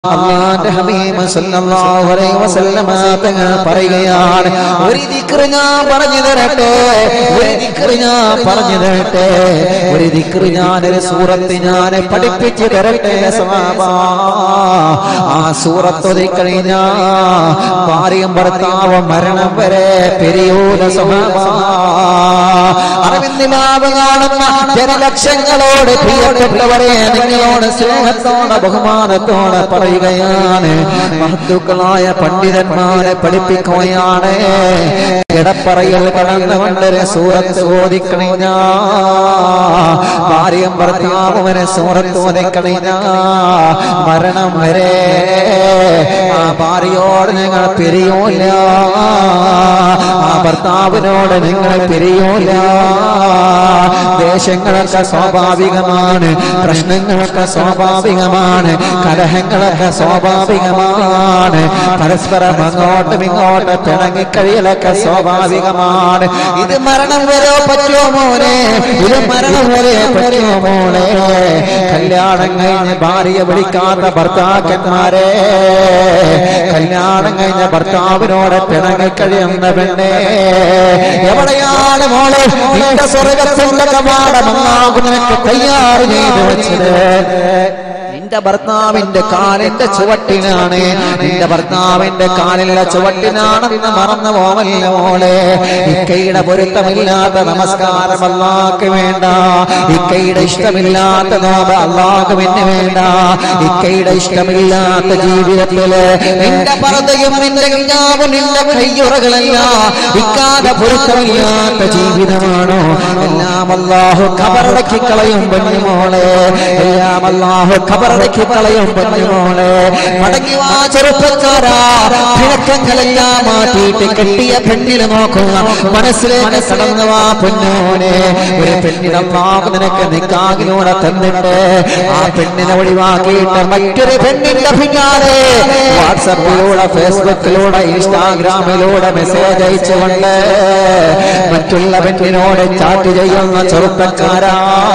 അള്ളാന്റെ ഹബീബ് സല്ലല്ലാഹു അലൈഹി വസല്ലമ തങ്ങൾ പറയുകയാണ് ഒരു ദിക്ർ ഞാൻ പറഞ്ഞു തരട്ടെ ഒരു ദിക്ർ ഞാൻ പറഞ്ഞു തരട്ടെ ഒരു ദിക്ർ ഞാൻ ഒരു സൂറത്ത് ഞാൻ പഠിപ്പിച്ചു തരട്ടെ സവാബാ ആ സൂറത്ത് ഒതുക്കഴിഞ്ഞാ ഭാര്യയും ഭർത്താവും മരണം വരെ പെരിയൂല സമാബാ അറിവിന്ദിലാവ് കാണുന്ന ജനലക്ഷങ്ങളോട് പ്രിയപ്പെട്ടവരെ നിങ്ങളോട് സ്നേഹത്തോടെ ബഹുമാനത്തോടെ പറയുകയാണ് മഹത്തുക്കളായ പണ്ഡിതന്മാരെ പഠിപ്പിക്കുകയാണ് കിടപ്പറയിൽ കടന്നുകൊണ്ട് ഒരു സൂറത്ത് ഓതിക്കണിഞ്ഞ ഭാര്യയും ഭർത്താവും ഒരു സൂറത്ത് ഓതിക്കണിഞ്ഞ മരണം വരെ ആ ഭാര്യയോട് നിങ്ങൾ പിരിയൂല ആ ഭർത്താവിനോട് നിങ്ങൾ പിരിയൂല ദേശങ്ങളൊക്കെ സ്വാഭാവികമാണ് പ്രശ്നങ്ങളൊക്കെ സ്വാഭാവികമാണ് കലഹങ്ങളൊക്കെ സ്വാഭാവികമാണ് പരസ്പരം അങ്ങോട്ടും ഇങ്ങോട്ടും പിണങ്ങിക്കഴിയലൊക്കെ സ്വാഭാവികമാണ് ഇത് മരണം വരെ പറ്റുമോ മോനെ ഇത് മരണം വരെ പറ്റുമോ മോനെ കല്യാണം കഴിഞ്ഞ് ഭാര്യയെ വിളിക്കാത്ത ഭർത്താക്കന്മാരെ കല്യാണം കഴിഞ്ഞ ഭർത്താവിനോട് പിണങ്ങിക്കഴിയുന്ന പെണ്ണെ എവിടെയാണ് മോളെ നിന്റെ സ്വർഗത്തിന്റെ കവാടം അല്ലാഹു നിനക്ക് തയ്യാർ ചെയ്തു വെച്ചത് നിന്റെ ഭർത്താവിന്റെ കാലിന്റെ ചുവട്ടിനാണ് നിന്റെ ഭർത്താവിന്റെ കാലിലെ ചുവട്ടിനാണെന്ന് മറന്നു പോവല്ല മോളെ ഇക്കയുടെ പൊരുത്തമില്ലാത്ത നമസ്കാരം അല്ലാക്ക് വേണ്ട ഇക്കയുടെ ഇഷ്ടമില്ലാത്ത നോമ്പ് അല്ലാക്ക് പിന്നെ വേണ്ട ഇക്കയുടെ ഇഷ്ടമില്ലാത്ത ജീവിതത്തില് നിന്റെ പറതയും നിന്റെ കിഞ്ഞാവും നിന്റെ കയ്യുറകളല്ല ഇക്കാതെ പൊരുത്തമില്ലാത്ത ജീവിതമാണോ എല്ലാം അല്ലാഹു ഖബറടക്കി കളയും പൊന്നുമോളെ എല്ലാം അല്ലാഹു ഖബറടക്കി കളയും പൊന്നുമോളെ മടങ്ങി വാ ചെറുപ്പക്കാരാ കിഴക്കങ്ങളെല്ലാം മാറ്റിയിട്ട് കെട്ടിയ പെണ്ണിനെ നോക്കുക മനസ്സിലേക്ക് കടന്നു വാ പൊന്നോനെ ഒരു പെണ്ണിനെ അല്ലാഹു നിനക്ക് നിക്കാകിലൂടെ തന്നിട്ട് ആ പെണ്ണിനെ ഒഴിവാക്കിയിട്ട് മറ്റൊരു പെണ്ണിന്റെ പിന്നാലെ വാട്സപ്പിലൂടെ ഫേസ്ബുക്കിലൂടെ ഇൻസ്റ്റാഗ്രാമിലൂടെ മെസ്സേജ് അയച്ചുകൊണ്ട് മറ്റുള്ള പെണ്ണിനോട് ചാറ്റ് ചെയ്യുന്ന ചെറുപ്പക്കാരാ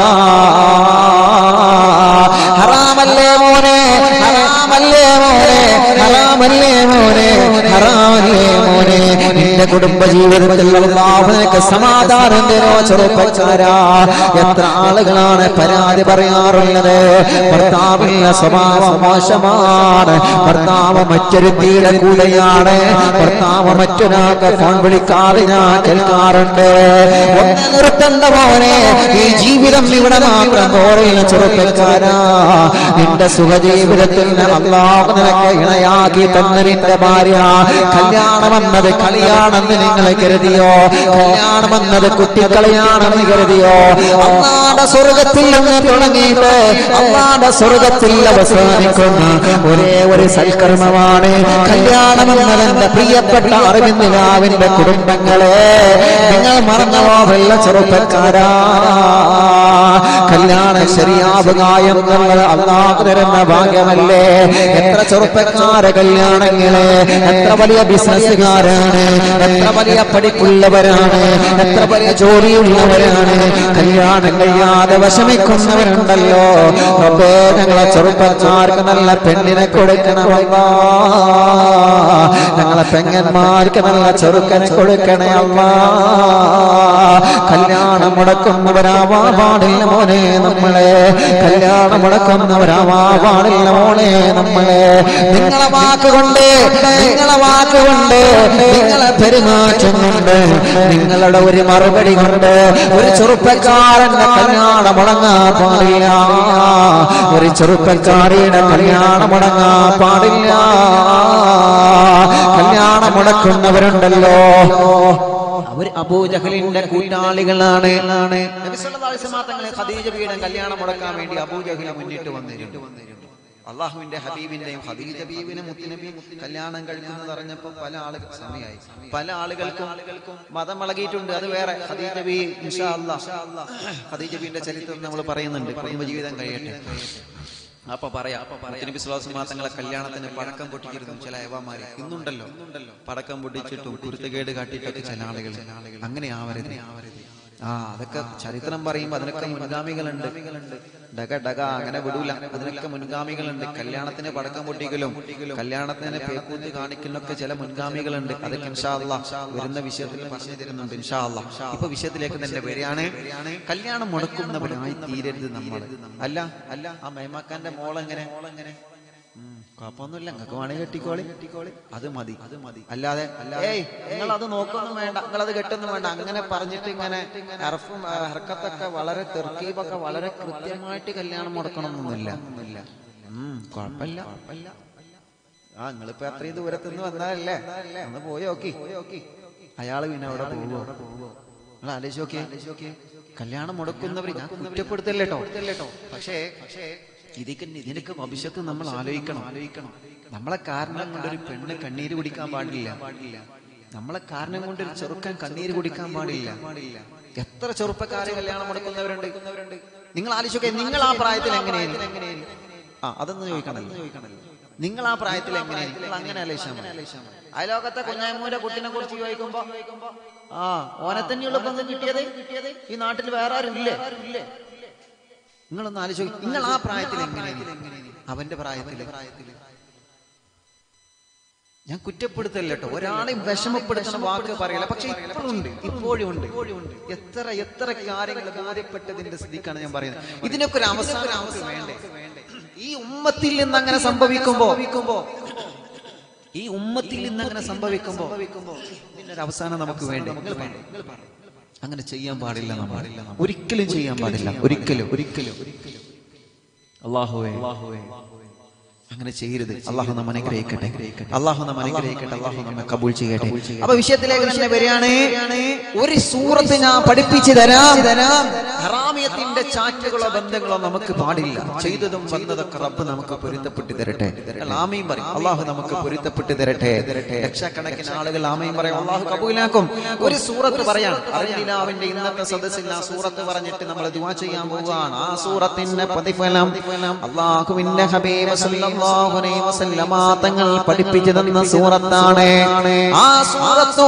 ഹറാമല്ലേ മോനെ ഹറാമല്ലേ മോനെ ഹറാമല്ലേ മോനെ ഹറാമല്ലേ മോനെ നിന്റെ കുടുംബ ജീവിതത്തിൽ അല്ലാഹു നിനക്ക് സമാധാനം തരോ ചെറുപ്പക്കാരാ എത്ര ആളുകളാണ് പരാതി പറയാറുള്ളത് ഭർത്താവിന്റെ സ്വഭാവം മോശമാണ് ഭർത്താവ് മറ്റൊരുത്തിയുടെ കൂടെയാണ് ഭർത്താവ് മറ്റൊരാൾക്ക് ഫോൺ വിളിക്കാതെ ഞാൻ കേൾക്കാറുണ്ട് ഒന്ന് നിർത്തണ്ട മോനെ ഈ ജീവിതം ഇവിടെ മാത്രം കോറിയ ചെറുപ്പക്കാരാ നിന്റെ സുഖജീവിതത്തിൽ അള്ളാഹു നിനക്ക് ഇണയാക്കി തന്ന നിന്റെ ഭാര്യ കല്യാണമെന്നത് കളിയാണെന്ന് നിങ്ങൾ കരുതിയോ കല്യാണമെന്നത് കുട്ടിക്കളിയാണെന്ന് കരുതിയോ അള്ളാടെ സ്വർഗത്തിൽ നിന്ന് തുടങ്ങിയിട്ട് അള്ളാടെ സ്വർഗത്തിൽ അവസാനിക്കുന്ന ഒരേ ഒരു സൽക്കർമ്മമാണ് കല്യാണമെന്നതെന്റെ പ്രിയപ്പെട്ട അറിവിന്ദിലാവിന്റെ കുടുംബങ്ങളെ നിങ്ങൾ മറന്നവോ വെള്ള ചെറുപ്പക്കാരാ കല്യാണം ശരിയാവുക എന്നുള്ളത് അള്ളാഹു തരുന്ന ഭാഗ്യമല്ലേ എത്ര ചെറുപ്പക്കാരെ കല്യാണങ്ങളെ എത്ര വലിയ ബിസിനസ്സുകാരാണ് എത്ര വലിയ പഠിപ്പുള്ളവരാണ് എത്ര വലിയ ജോലിയുള്ളവരാണ് കല്യാണം കഴിയാതെ വിഷമിക്കുന്നവരുണ്ടല്ലോ റബ്ബേ ഞങ്ങളെ ചെറുപ്പക്കാർക്ക് നല്ല പെണ്ണിനെ കൊടുക്കണമല്ലോ ഞങ്ങളെ പെങ്ങന്മാർക്ക് നല്ല ചെറുക്കനെ കൊടുക്കണേ അമ്മ കല്യാണം മുടക്കുന്നവരാവാ പാടില്ല മോനെ നമ്മളെ കല്യാണം മുടക്കുന്നവരാവാ പാടില്ല മോനെ നമ്മളെ നിങ്ങളെ വാക്കുകൊണ്ട് നിങ്ങളെ വാക്കുകൊണ്ട് നിങ്ങളെ പെരുമാറ്റം കൊണ്ട് നിങ്ങളുടെ ഒരു മറുപടി കൊണ്ട് ഒരു ചെറുപ്പക്കാരന്റെ കല്യാണം മുടങ്ങാൻ പാടില്ല ഒരു ചെറുപ്പക്കാരിയുടെ കല്യാണം മുടങ്ങാൻ പാടില്ല കല്യാണം മുടക്കുന്നവരുണ്ടല്ലോ അവർ അബൂജഹലിന്റെ കൂട്ടാളികളാണ് നബി സല്ലല്ലാഹു അലൈഹി വസല്ലം തങ്ങളെ ഖദീജ ബീയുടെ കല്യാണം മുടക്കാൻ വേണ്ടി അബൂജഹൽ മുന്നിട്ട് വന്നിരുന്നു അള്ളാഹുവിന്റെ ഹബീബിന്റെയും ഖദീജ ബീവിനെ മുത്തുനബി കല്യാണം കഴിക്കുന്നത് അറിഞ്ഞപ്പോൾ പല ആളുകൾ സമയമായി പല ആളുകൾക്കും മതം ഇളകിയിട്ടുണ്ട് അത് വേറെ ഖദീജ ബി ഇൻഷാ അല്ലാഹ് ഖദീജ ബീന്റെ ചരിത്രം നമ്മൾ പറയുന്നുണ്ട് കുടുംബജീവിതം കഴിയട്ടെ അപ്പൊ പറയാം നബി സുല്ലാസ് തങ്ങളെ കല്യാണത്തിന് പടക്കം പൊട്ടിച്ചിരുന്നു ചില ഏവാമാര് ഇന്നുണ്ടല്ലോ പടക്കം പൊട്ടിച്ചിട്ടും കുരുത്തക്കേട് കാട്ടിയിട്ടൊക്കെ ചില ആളുകൾ അങ്ങനെ ആവരുത് ആ അതൊക്കെ ചരിത്രം പറയുമ്പോ അതിനൊക്കെ മുൻഗാമികളുണ്ട് ഡക ഡക അങ്ങനെ വിടൂല അതിനൊക്കെ മുൻഗാമികളുണ്ട് കല്യാണത്തിന് പടക്കം പൊട്ടിക്കലും കല്യാണത്തിന് പേക്കൂത്ത് കാണിക്കലൊക്കെ ചില മുൻഗാമികളുണ്ട് അതൊക്കെ ഇൻഷാ അല്ലാ വരുന്ന വിഷയത്തിൽ പറഞ്ഞു തരുന്നുണ്ട് ഇൻഷാ അല്ലാ ഇപ്പൊ വിഷയത്തിലേക്ക് തന്നെ വരികയാണ് കല്യാണം മുടക്കുന്നവരായി തീരരുത് നമ്മൾ അല്ല അല്ല ആ മേമാക്കാന്റെ മോളെങ്ങനെ മോളെങ്ങനെ ഉം, കുഴപ്പമൊന്നുമില്ല നിങ്ങൾക്ക് വേണമെങ്കിൽ കെട്ടിക്കോളി കെട്ടിക്കോളി അത് മതി അത് മതി അല്ലാതെ ഏയ് നിങ്ങൾ അത് നോക്കൊന്നും വേണ്ട നിങ്ങൾ അത് കെട്ടൊന്നും വേണ്ട അങ്ങനെ പറഞ്ഞിട്ട് ഇങ്ങനെ ഹർഫും ആ, ഹർക്കത്തൊക്കെ വളരെ തെർക്കീബൊക്കെ വളരെ കൃത്യമായിട്ട് കല്യാണം മുടക്കണമെന്നൊന്നുമില്ല ഉം, കുഴപ്പമില്ല കുഴപ്പമില്ല ആ നിങ്ങളിപ്പോ അത്രയും ദൂരത്തുനിന്ന് വന്നതല്ലേ ഒന്ന് പോയി നോക്കി അയാള് പിന്നെ അവിടെ പോവോ നിങ്ങൾ ആലോചിച്ച് നോക്കിയേ കല്യാണം മുടക്കുന്നവർ ഞാൻ കുറ്റപ്പെടുത്തല്ലേ കേട്ടോ പക്ഷേ പക്ഷേ ഇതിക്ക് ഇതിനൊക്കെ ഭവിഷ്യത്ത് നമ്മൾ ആലോചിക്കണം ആലോചിക്കണം നമ്മളെ കാരണം കൊണ്ട് ഒരു പെണ്ണ് കണ്ണീര് കുടിക്കാൻ പാടില്ല പാടില്ല നമ്മളെ കാരണം കൊണ്ട് ഒരു ചെറുക്കൻ കണ്ണീര് കുടിക്കാൻ പാടില്ല പാടില്ല എത്ര ചെറുപ്പക്കാരെ കല്യാണം മുടക്കുന്നവരുണ്ട് നിങ്ങൾ ആലോചിച്ചൊക്കെ നിങ്ങൾ ആ പ്രായത്തിൽ എങ്ങനെയായിരുന്നു എങ്ങനെയായിരുന്നു ആ അതൊന്നും ചോദിക്കണല്ലോ ചോദിക്കണല്ലോ നിങ്ങൾ ആ പ്രായത്തിൽ എങ്ങനെയായിരുന്നു നിങ്ങൾ അങ്ങനെ ആലോചിച്ചാൽ മതി അയലോകത്തെ കുഞ്ഞായ്മൂന്റെ കുട്ടിനെ കുറിച്ച് ചോദിക്കുമ്പോ ആ ഓനെ തന്നെയുള്ള ബന്ധം കിട്ടിയത് കിട്ടിയത് ഈ നാട്ടിൽ വേറെ ആരും ഇല്ലേ നിങ്ങളൊന്ന് ആലോചിച്ചു നിങ്ങൾ ആ പ്രായത്തിൽ എങ്ങനെയാണ് അവന്റെ പ്രായത്തിൽ ഞാൻ കുറ്റപ്പെടുത്തല്ല കേട്ടോ ഒരാളെയും വിഷമപ്പെടുത്തുന്ന വാക്ക് പറയില്ല പക്ഷെ ഇപ്പോഴും ഉണ്ട് ഇപ്പോഴും ഉണ്ട് എത്ര എത്ര കാര്യങ്ങൾ ബോധ്യപ്പെട്ടതിന്റെ സ്ഥിതിക്കാണ് ഞാൻ പറയുന്നത് ഇതിനൊക്കെ ഒരു അവസാനം നമുക്ക് വേണ്ടേ ഈ ഉമ്മത്തിൽ നിന്ന് അങ്ങനെ സംഭവിക്കുമ്പോ ഈ ഉമ്മത്തിൽ നിന്ന് അങ്ങനെ സംഭവിക്കുമ്പോ ഇതിന്റെ ഒരു അവസാനം നമുക്ക് വേണ്ടേ നിങ്ങൾ പറ. അങ്ങനെ ചെയ്യാൻ പാടില്ല നമ്മൾ ഒരിക്കലും ചെയ്യാൻ പാടില്ല ഒരിക്കലും ഒരിക്കലും അള്ളാഹുവേ അങ്ങനെ ചെയ്യരുത് അള്ളാഹു നമ്മ അനുഗ്രഹിക്കട്ടെ അള്ളാഹു നമ്മ അനുഗ്രഹിക്കട്ടെ അള്ളാഹു നമ്മെ കബൂൾ ചെയ്യട്ടെ അപ്പൊ വിഷയത്തിലേക്ക് തന്നെ വരികയാണ് ഒരു സൂറത്ത് ഞാൻ പഠിപ്പിച്ചു തരാം തരാം ഹറാമിയത്തിന്റെ ചാറ്റുകളോ ബന്ധങ്ങളോ നമുക്ക് പാടില്ല ചെയ്തതും വന്നതൊക്കെ റബ്ബ് നമുക്ക് പൊരുത്തപ്പെട്ട് തരട്ടെ ആമയും പറയും അള്ളാഹു നമുക്ക് പൊരുത്തപ്പെട്ട് തരട്ടെ ലക്ഷക്കണക്കിന് ആളുകൾ ആമയും പറയും അള്ളാഹു കബൂലാക്കും ഒരു സൂറത്ത് പറയാം അറിയില്ലാവിന്റെ ഇന്നത്തെ സദസ്സിൽ ആ സൂറത്ത് പറഞ്ഞിട്ട് നമ്മൾ ദുവാ ചെയ്യാൻ പോവുകയാണ് ആ സൂറത്തിന്റെ പ്രതിഫലം അള്ളാഹുവിന്റെ ഹബീബ് സല്ലല്ലാഹു അലൈഹി വസല്ലമ തങ്ങൾ പഠിപ്പിച്ചു തന്ന സൂറത്താണ് ആ സൂറത്ത്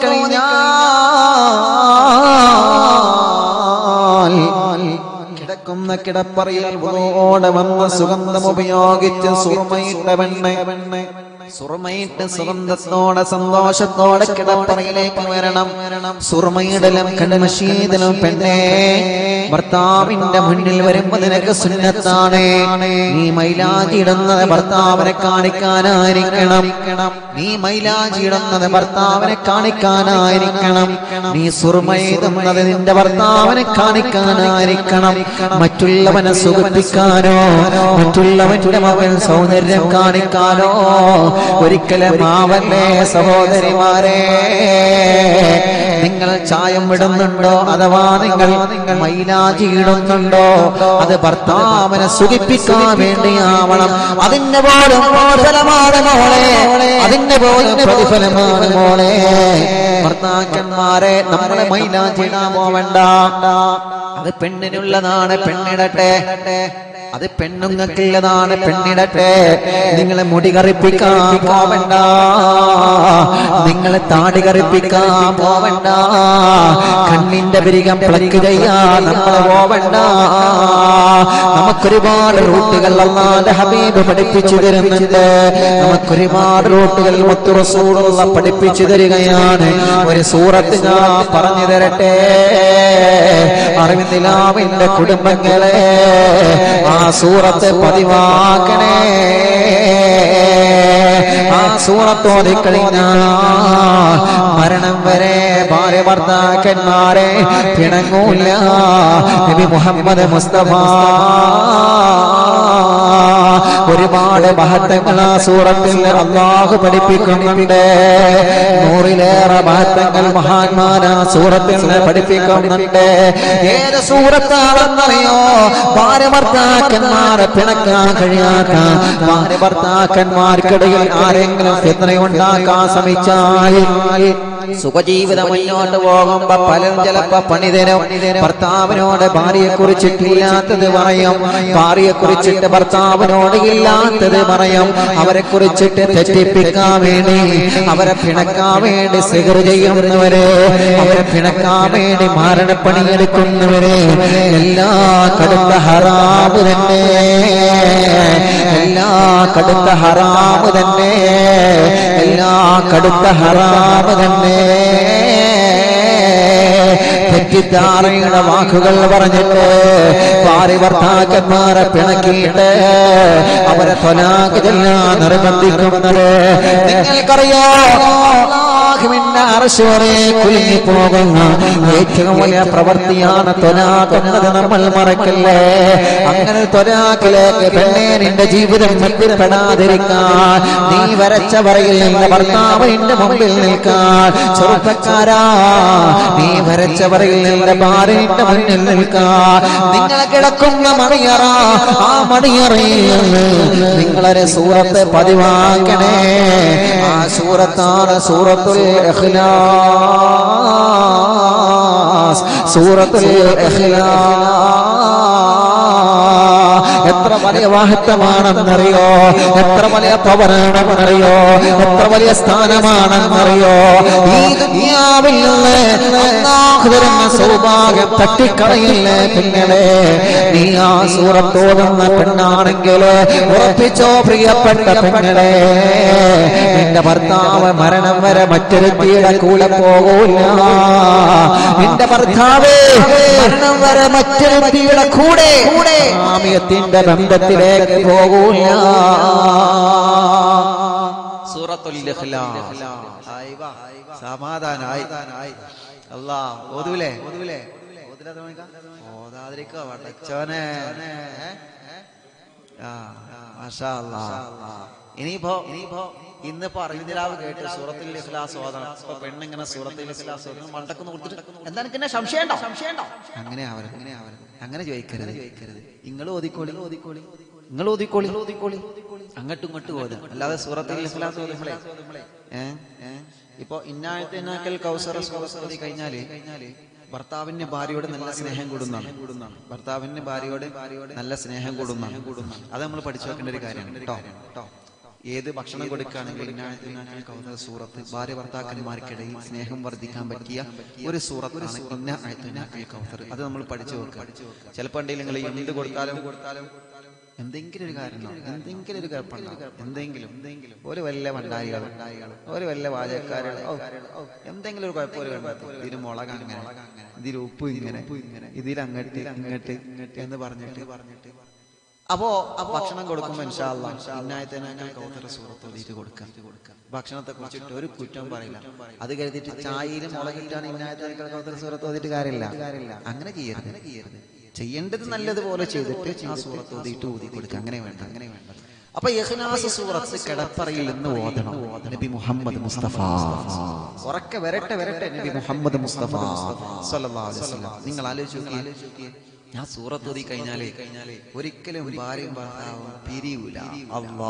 ഓതിക്കഴിഞ്ഞാൽ കിടക്കുന്ന കിടപ്പറയിൽ വുളൂടെ വന്ന സുഗന്ധം ഉപയോഗിച്ച് സുറുമയിട്ട വെണ്ണ സുറുമയിട്ട് സുഗന്ധത്തോടെ സന്തോഷത്തോടെ കിടപ്പറയിലേക്ക് വരണം സുറുമയിടലും കൺമശീതലും പെണ്ണേ ഭർത്താവിന്റെ മുന്നിൽ വരുമ്പോ നിനക്ക് സുന്നത്താണ് നീ മൈലാജി ഇടുന്നത് ഭർത്താവിനെ കാണിക്കാനായിരിക്കണം നീ മൈലാജി ഇടുന്നത് ഭർത്താവിനെ കാണിക്കാനായിരിക്കണം നീ സുറുമയെഴുതുന്നത് നിന്റെ ഭർത്താവിനെ കാണിക്കാനായിരിക്കണം മറ്റുള്ളവനെ സുഖിപ്പിക്കാനോ മറ്റുള്ളവന്റെ മകൻ സൗന്ദര്യം കാണിക്കാനോ ഒരിക്കലും ആവല്ലേ സഹോദരിമാരെ നിങ്ങൾ ചായം വിടുന്നുണ്ടോ അഥവാ നിങ്ങൾ മൈലാജി ഇടുന്നുണ്ടോ അത് ഭർത്താവിനെ സുഖിപ്പിക്കാൻ വേണ്ടിയാവണം അതിന്റെ പോലും പ്രതിഫലമാണ് മോളെ അതിന്റെ പോലും പ്രതിഫലമാണ് മോളെ ഭർത്താക്കന്മാരെ നമ്മളെ മൈലാജി ഇടാൻ പോവണ്ട അത് പെണ്ണിനുള്ളതാണ് പെണ്ണിടട്ടെ അത് പെണ്ണുങ്ങൾക്കുള്ളതാണ് പെണ്ണിടട്ടെ നിങ്ങളെ മുടി കറിപ്പിക്കാൻ പോവണ്ട നിങ്ങളെ താടി കറിപ്പിക്കാൻ പോവണ്ട കണ്ണിന്റെ പിരികം പ്ലക്ക് ചെയ്യാൻ നമ്മൾ പോവണ്ട നമുക്കൊരുപാട് റൂട്ടുകൾ അള്ളാന്റെ ഹബീബ് പഠിപ്പിച്ചു തരുന്നുണ്ട് നമുക്കൊരുപാട് റൂട്ടുകൾ മുത്തു റസൂലുള്ള പഠിപ്പിച്ചു തരികയാണ് ഒരു സൂറത്ത് ഞാൻ പറഞ്ഞു തരട്ടെ അറിവിന്ദിലാവിന്റെ കുടുംബങ്ങളെ ആ സൂറത്ത് പതിവാക്കണേ ആ സൂറത്തോതി കഴിഞ്ഞാൽ മരണം വരെ ഭാര്യ ഭർത്താക്കന്മാരെ പിണങ്ങൂല നബി മുഹമ്മദ് മുസ്തഫ ഒരുപാട് മഹത്വങ്ങൾ ആ സൂറത്തിൽ അള്ളാഹു പഠിപ്പിക്കുന്നുണ്ട് നൂറിലേറെ മഹത്വങ്ങൾ മഹാന്മാർ ആ സൂറത്തിൽ പഠിപ്പിക്കുന്നുണ്ട് ഏത് സൂറത്താണെന്നറിയോ ഭാര്യ ഭർത്താക്കന്മാരെ പിണക്കാൻ കഴിയാത്ത ഭാര്യ ഭർത്താക്കന്മാർക്കിടയിൽ ആരെങ്കിലും ഫിത്രയുണ്ടാക്കാൻ ശ്രമിച്ചാൽ സുഖജീവിതം മുന്നോട്ട് മുന്നോട്ട് പോകുമ്പോ പലരും ചിലപ്പോ പണിതരും ഭർത്താവിനോട് ഭാര്യയെ കുറിച്ചിട്ടില്ലാത്തത് പറയും ഭാര്യയെ കുറിച്ചിട്ട് ഭർത്താവിനോട് ഇല്ലാത്തത് പറയും അവരെ കുറിച്ചിട്ട് തെറ്റിപ്പിക്കാൻ വേണ്ടി അവരെ പിണക്കാൻ വേണ്ടി സിഗർ ചെയ്യുന്നവരെ അവരെ പിണക്കാൻ വേണ്ടി മാരണപ്പണിയെടുക്കുന്നവരെ എല്ലാ കടുത്ത ഹറാമ് തന്നെ എല്ലാ കടുത്ത ഹറാമ് തന്നെ എല്ലാ കടുത്ത ഹറാമ് തന്നെ തെറ്റിദ്ധാരയുടെ വാക്കുകൾ പറഞ്ഞിട്ട് ഭാര്യ ഭർത്താക്കന്മാരെ പിണക്കിയിട്ട് അവരെ തൊലാക്ക് ചെല്ലാൻ നിർബന്ധിക്കുന്നത് നിങ്ങൾക്കറിയോ അള്ളാഹുവിന്റെ അറശ് വരെ കുലുങ്ങി പോകുന്ന ഏറ്റവും വലിയ പ്രവൃത്തിയാണ് തൊലാക്കുന്നത് നമ്മൾ മറക്കല്ലേ അങ്ങനെ തൊലാക്കിലേക്ക് പെണ്ണെ നിന്റെ ജീവിതം എത്തിപ്പെടാതിരിക്കാൻ നീ വരച്ച വരയിൽ നിന്റെ ഭർത്താവ് നിന്റെ മുമ്പിൽ നിൽക്കാൻ ചെറുപ്പക്കാരാ നീ വരച്ച വരയിൽ നിന്റെ ഭാര്യന്റെ മുന്നിൽ നിൽക്കാൻ നിങ്ങൾ കിടക്കുന്ന മണിയറ ആ മണിയറയിൽ നിന്ന് നിങ്ങളൊരു സൂറത്ത് പതിവാക്കണേ ആ സൂറത്താണ് സൂറത്തുൽ ഇഖ്ലാസ് സൂറത്തുൽ ഇഖ്ലാസ് എത്ര വലിയ വാഹത്വമാണെന്നറിയോ എത്ര വലിയ പവനാണെന്നറിയോ എത്ര വലിയ സ്ഥാനമാണെന്നറിയോ ഈ ദുനിയാവിൽ നിന്ന് അല്ലാഹു തരുന്ന സൗഭാഗ്യം തട്ടിക്കളയില്ലേ പിന്നലെ നീ ആ സൂറത്തോടുന്ന പെണ്ണാണെങ്കിൽ ഉറപ്പിച്ചോ പ്രിയപ്പെട്ട പെണ്ണലെ നിന്റെ ഭർത്താവ് മരണം വരെ മറ്റൊരുത്തിയുടെ കൂടെ പോകൂല നിന്റെ ഭർത്താവ് മരണം വരെ മറ്റൊരുത്തിയുടെ കൂടെ ആമിയത്തിന്റെ ബന്ധത്തിലേക്ക് പോകൂല സൂറത്തുൽ ഇഖ്ലാസ് ആയി വാ. സമാധാനായി അല്ലാ ഓതൂലേ ഓതൂലേ ഓതാതിരിക്കോ വടച്ചോനെ ആ മാഷാ അല്ലാ ഇനിയിപ്പോ ഇനിയിപ്പോ ഇന്നിപ്പോ അറിവിന്ദിരാവ് കേട്ട് സൂറത്തിൽ ഇഖ്ലാസ് ഓതണം ഇപ്പൊ പെണ്ണിങ്ങനെ സൂറത്തിൽ ഇഖ്ലാസ് ഓതണം മണ്ടക്കൊന്ന് കൊടുത്തിട്ട് എന്താണ് എനിക്ക് സംശയം ഉണ്ടോ സംശയം ഉണ്ടോ അങ്ങനെ ആവരുത് അങ്ങനെ ആവരുത് അങ്ങനെ ചോദിക്കരുത് ചോദിക്കരുത് നിങ്ങൾ ഓതിക്കോളി ഓതിക്കോളി നിങ്ങൾ ഓതിക്കോളി ഓതിക്കോളി അങ്ങോട്ടും ഇങ്ങോട്ടും ഓതും അല്ലാതെ സൂറത്തിൽ ഇഖ്ലാസ് ഓതുമ്പോഴേ ഏ ഏ ഇപ്പൊ ഇന്നാഴത്തിനാക്കൽ കൗസറ സൂറത്ത് ഓതി കഴിഞ്ഞാല് കഴിഞ്ഞാല് ഭർത്താവിന്റെ ഭാര്യയോട് നല്ല സ്നേഹം കൂടുന്നതാണ് ഭർത്താവിന്റെ ഭാര്യയോട് നല്ല സ്നേഹം കൂടുന്നതാണ് അത് നമ്മൾ പഠിച്ചു വെക്കേണ്ട ഒരു കാര്യമാണ് കേട്ടോ കേട്ടോ ഏത് ഭക്ഷണം കൊടുക്കുകയാണെങ്കിൽ ഇന്നാഴത്തിനാക്കൽ കൗസറ സൂറത്ത് ഭാര്യ ഭർത്താക്കന്മാർക്കിടയിൽ സ്നേഹം വർദ്ധിക്കാൻ പറ്റിയ ഒരു സൂറത്താണ് ഇന്ന ആഴത്തിനാക്കൽ കൗസർ അത് നമ്മൾ പഠിച്ചു വെക്കുക ചിലപ്പോൾ ഉണ്ടെങ്കിൽ നിങ്ങൾ എന്ത് കൊടുത്താലും കൊടുത്താലും എന്തെങ്കിലും ഒരു കാരണം എന്തെങ്കിലും ഒരു കുഴപ്പമുണ്ടാവും എന്തെങ്കിലും എന്തെങ്കിലും ഒരു വല്ല വണ്ടായികൾ ഒരു വല്ല വാചകക്കാരുകൾ ഓ, എന്തെങ്കിലും ഒരു കുഴപ്പം ഒരു കണ്ടെത്തും ഇതിന് മുളക് അങ്ങനെ ഇതിൽ ഉപ്പ് ഇങ്ങനെ ഇതിൽ അങ്ങോട്ട് ഇങ്ങോട്ട് ഇങ്ങോട്ട് എന്ന് പറഞ്ഞിട്ട് പറഞ്ഞിട്ട് അപ്പോ ഭക്ഷണം കൊടുക്കുമ്പോ ഇന്നായത്തേനാക്കാൻ കൗത്തര സൂറത്ത് ഓതിയിട്ട് കൊടുക്കാം ഭക്ഷണത്തെ കുറിച്ചിട്ട് ഒരു കുറ്റം പറയില്ല അത് കരുതിയിട്ട് ചായയിലും മുളകിട്ടാണ് ഇന്നായത്തേനാക്കാൻ കൗത്തര സൂറത്ത് ഓതിയിട്ട് കാര്യമില്ല അങ്ങനെ ചെയ്യരുത് ചെയ്യരുത് ചെയ്യേണ്ടത് നല്ലതുപോലെ ചെയ്തിട്ട് ആ സൂറത്ത് ഓതിയിട്ട് ഊതി കൊടുക്കുക അങ്ങനെ വേണ്ട അങ്ങനെ വേണ്ട അപ്പൊ ഇഖ്ലാസ് സൂറത്ത് കിടപ്പറയിൽ നിന്ന് ഓതണം നബി മുഹമ്മദ് മുസ്തഫ ഉറക്കെ വരട്ടെ വരട്ടെ നബി മുഹമ്മദ് മുസ്തഫ സല്ലല്ലാഹു അലൈഹി വസല്ലം നിങ്ങൾ ആലോചിച്ച് നോക്കിയേ ഞാൻ സൂറത്ത് ഓതി കഴിഞ്ഞാലേ ഒരിക്കലും ഭാര്യയും ഭർത്താവും പിരിയൂല അല്ലാ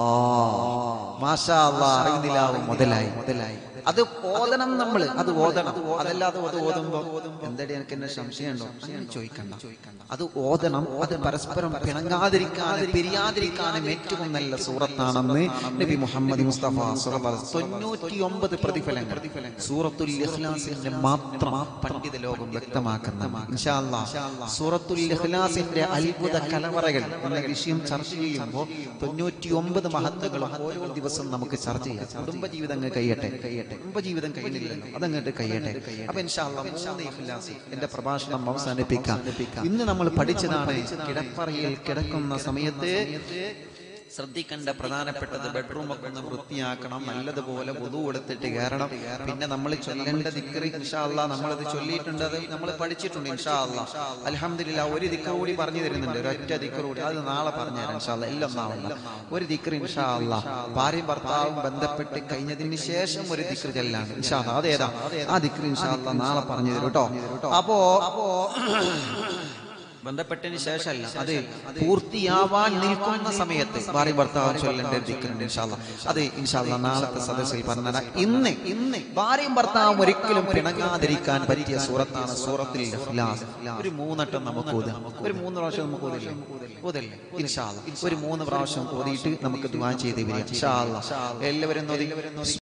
മാഷാ അല്ലാ അറിയുന്നില്ലാവും മുതലായി മുതലായി അത് ഓതണം നമ്മൾ അത് ഓതണം അതല്ലാതെ അത് ഓതുമ്പോ എന്തടി എനിക്ക് എന്നെ സംശയമുണ്ടോ അങ്ങനെ ചോദിക്കണ്ട അത് ഓതണം അത് പരസ്പരം പിണങ്ങാതിരിക്കാനും പിരിയാതിരിക്കാനും ഏറ്റവും നല്ല സൂറത്താണെന്ന് നബി മുഹമ്മദ് മുസ്തഫ തൊണ്ണൂറ്റി ഒമ്പത് പ്രതിഫലങ്ങൾ സൂറത്തുൽ ഇഖ്ലാസിന്റെ മാത്രം പണ്ഡിത ലോകം വ്യക്തമാക്കുന്ന ഇൻഷാ അല്ലാ, സൂറത്തുൽ ഇഖ്ലാസിന്റെ അത്ഭുത കലവറകൾ എന്ന വിഷയം ചർച്ച ചെയ്യുമ്പോൾ തൊണ്ണൂറ്റി ഒമ്പത് മഹത്വങ്ങളും ഓരോ ദിവസം നമുക്ക് ചർച്ച ചെയ്യാം കുടുംബജീവിതം അങ്ങ് കഴിയട്ടെ കഴിയട്ടെ കുടുംബജീവിതം കഴിഞ്ഞില്ലല്ലോ അതങ്ങോട്ട് കഴിയട്ടെ അപ്പൊ ഇൻഷാ അല്ലാ, മൂന്ന് ഇഖ്ലാസ് എന്റെ പ്രഭാഷണം അവസാനിപ്പിക്കാം ഇന്ന് നമ്മൾ പഠിച്ചതാണ് കിടപ്പറയിൽ കിടക്കുന്ന സമയത്ത് ശ്രദ്ധിക്കേണ്ട പ്രധാനപ്പെട്ടത് ബെഡ്റൂം ഒക്കെ ഒന്ന് വൃത്തിയാക്കണം നല്ലതുപോലെ വധു കൊടുത്തിട്ട് കയറണം പിന്നെ നമ്മൾ ചൊല്ലേണ്ട ദിക്കറി ഇൻഷാല്ല നമ്മളത് ചൊല്ലിയിട്ടുണ്ട് അത് നമ്മൾ പഠിച്ചിട്ടുണ്ട് ഇൻഷാല്ല അലഹമില്ല ഒരു ദിക്കർ കൂടി പറഞ്ഞു തരുന്നുണ്ട് ഒരൊറ്റ ദിക്കർ കൂടി അത് നാളെ പറഞ്ഞു തരാം ഇൻഷാല്ല എല്ലാം നാളെ ഒരു ദിക്കർ ഇൻഷാല്ല ഭാര്യയും ഭർത്താവും ബന്ധപ്പെട്ട് കഴിഞ്ഞതിന് ശേഷം ഒരു ദിക്കർ ചെല്ലാണ് ഇൻഷാല്ല അതേതാ ആ ദിക്കർ ഇൻഷാല്ല നാളെ പറഞ്ഞു തരും കേട്ടോ അപ്പോ അപ്പോ ബന്ധപ്പെട്ടതിന് ശേഷമല്ല അത് പൂർത്തിയാവാൻ നിൽക്കുന്ന സമയത്ത് ഭാര്യ ഭർത്താവ് ചൊല്ലേണ്ട ഒരു ദിക്റുണ്ട് ഇൻഷാല്ല അത് ഇൻഷാല്ല നാളത്തെ സദസ്സിൽ പറഞ്ഞ ഇന്ന് ഇന്ന് ഭാര്യയും ഭർത്താവും ഒരിക്കലും പിണങ്ങാതിരിക്കാൻ പറ്റിയ സൂറത്താണ് സൂറത്തിൽ ഇഖ്ലാസ് ഒരു മൂന്നെട്ടം നമുക്ക് ഓതാം ഒരു മൂന്ന് പ്രാവശ്യം നമുക്ക് ഓതില്ലേ ഓതല്ലേ ഇൻഷാല്ല ഒരു മൂന്ന് പ്രാവശ്യം ഓതിയിട്ട് നമുക്ക് ദുആ ചെയ്ത് വരിക ഇൻഷാല്ല എല്ലാവരും ഓതി